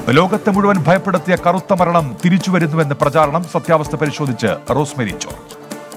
ലോകത്തെ മുഴുവൻ ഭയപ്പെടുത്തിയ കറുത്ത മരണം തിരിച്ചു വരുന്നുവെന്ന് പ്രചാരണം സത്യാവസ്ഥ പരിശോധിച്ച് റോസ്മെരി ജോർജ്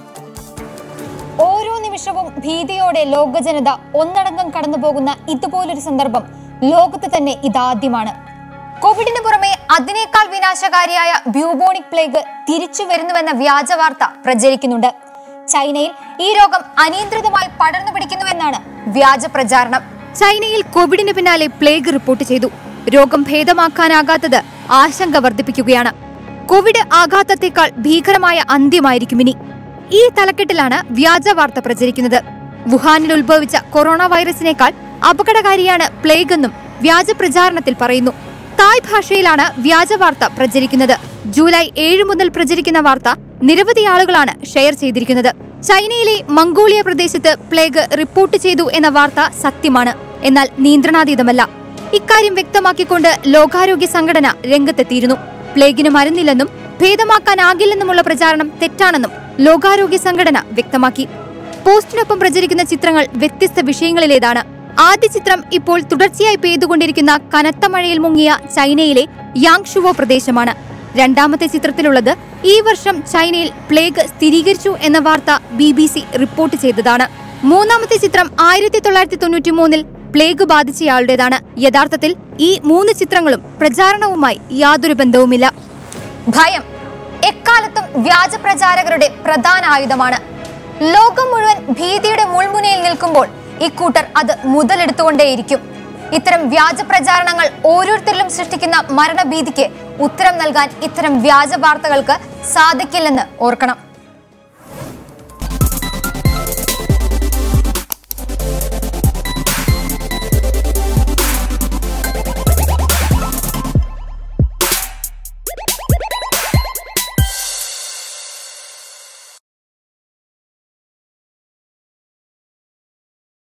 ഓരോ നിമിഷവും ഭീതിയോടെ ലോക ജനത ഒന്നടങ്കം കടന്നുപോകുന്ന ഇതുപോലൊരു സന്ദർഭം ലോകത്ത് തന്നെ ഇതാദ്യമാണ് കോവിഡിന് പുറമെ അതിനേക്കാൾ വിനാശകാരിയായ ബ്യൂബോണിക് പ്ലേഗ് തിരിച്ചു വരുന്നുവെന്ന വ്യാജ വാർത്ത പ്രചരിക്കുന്നുണ്ട് ചൈനയിൽ ഈ രോഗം അനിയന്ത്രിതമായി പടർന്നു പിടിക്കുന്നുവെന്നാണ് വ്യാജ പ്രചാരണം ചൈനയിൽ കോവിഡിന് പിന്നാലെ പ്ലേഗ് റിപ്പോർട്ട് ചെയ്തു രോഗം ഭേദമാക്കാനാകാത്തത് ആശങ്ക വർദ്ധിപ്പിക്കുകയാണ് കോവിഡ് ആഘാതത്തെക്കാൾ ഭീകരമായ അന്ത്യമായിരിക്കും ഇനി ഈ തലക്കെട്ടിലാണ് വ്യാജ വാർത്ത പ്രചരിക്കുന്നത് വുഹാനിൽ ഉത്ഭവിച്ച കൊറോണ വൈറസിനേക്കാൾ അപകടകാരിയാണ് പ്ലേഗ് എന്നും വ്യാജ പ്രചാരണത്തിൽ പറയുന്നു തായ് ഭാഷയിലാണ് വ്യാജ വാർത്ത പ്രചരിക്കുന്നത് ജൂലൈ ഏഴ് മുതൽ പ്രചരിക്കുന്ന വാർത്ത നിരവധി ആളുകളാണ് ഷെയർ ചെയ്തിരിക്കുന്നത് ചൈനയിലെ മംഗോളിയ പ്രദേശത്ത് പ്ലേഗ് റിപ്പോർട്ട് ചെയ്തു എന്ന വാർത്ത സത്യമാണ് എന്നാൽ നിയന്ത്രണാതീതമല്ല ഇക്കാര്യം വ്യക്തമാക്കിക്കൊണ്ട് ലോകാരോഗ്യ സംഘടന രംഗത്തെത്തിയിരുന്നു പ്ലേഗിന് മരുന്നില്ലെന്നും ഭേദമാക്കാനാകില്ലെന്നുമുള്ള പ്രചാരണം തെറ്റാണെന്നും ലോകാരോഗ്യ സംഘടന വ്യക്തമാക്കി പോസ്റ്റിനൊപ്പം പ്രചരിക്കുന്ന ചിത്രങ്ങൾ വ്യത്യസ്ത വിഷയങ്ങളിലേതാണ് ആദ്യ ചിത്രം ഇപ്പോൾ തുടർച്ചയായി പെയ്തുകൊണ്ടിരിക്കുന്ന കനത്ത മഴയിൽ മുങ്ങിയ ചൈനയിലെ യാങ്ഷുവോ പ്രദേശമാണ് രണ്ടാമത്തെ ചിത്രത്തിലുള്ളത് ഈ വർഷം ചൈനയിൽ പ്ലേഗ് സ്ഥിരീകരിച്ചു എന്ന വാർത്ത ബി ബി സി റിപ്പോർട്ട് ചെയ്തതാണ് മൂന്നാമത്തെ ചിത്രം ആയിരത്തി തൊള്ളായിരത്തി തൊണ്ണൂറ്റി മൂന്നിൽ പ്ലേഗ് ബാധിച്ചയാളുടേതാണ് യഥാർത്ഥത്തിൽ ഈ മൂന്ന് ചിത്രങ്ങളും പ്രചാരണവുമായി യാതൊരു ബന്ധവുമില്ല ഭയം എക്കാലത്തും വ്യാജ പ്രചാരകരുടെ പ്രധാന ആയുധമാണ് ലോകം മുഴുവൻ ഭീതിയുടെ മുൾമുനയിൽ നിൽക്കുമ്പോൾ ഇക്കൂട്ടർ അത് മുതലെടുത്തുകൊണ്ടേയിരിക്കും ഇത്തരം വ്യാജ പ്രചാരണങ്ങൾ ഓരോരുത്തരിലും സൃഷ്ടിക്കുന്ന മരണഭീതിക്ക് ഉത്തരം നൽകാൻ ഇത്തരം വ്യാജ വാർത്തകൾക്ക് സാധിക്കില്ലെന്ന് ഓർക്കണം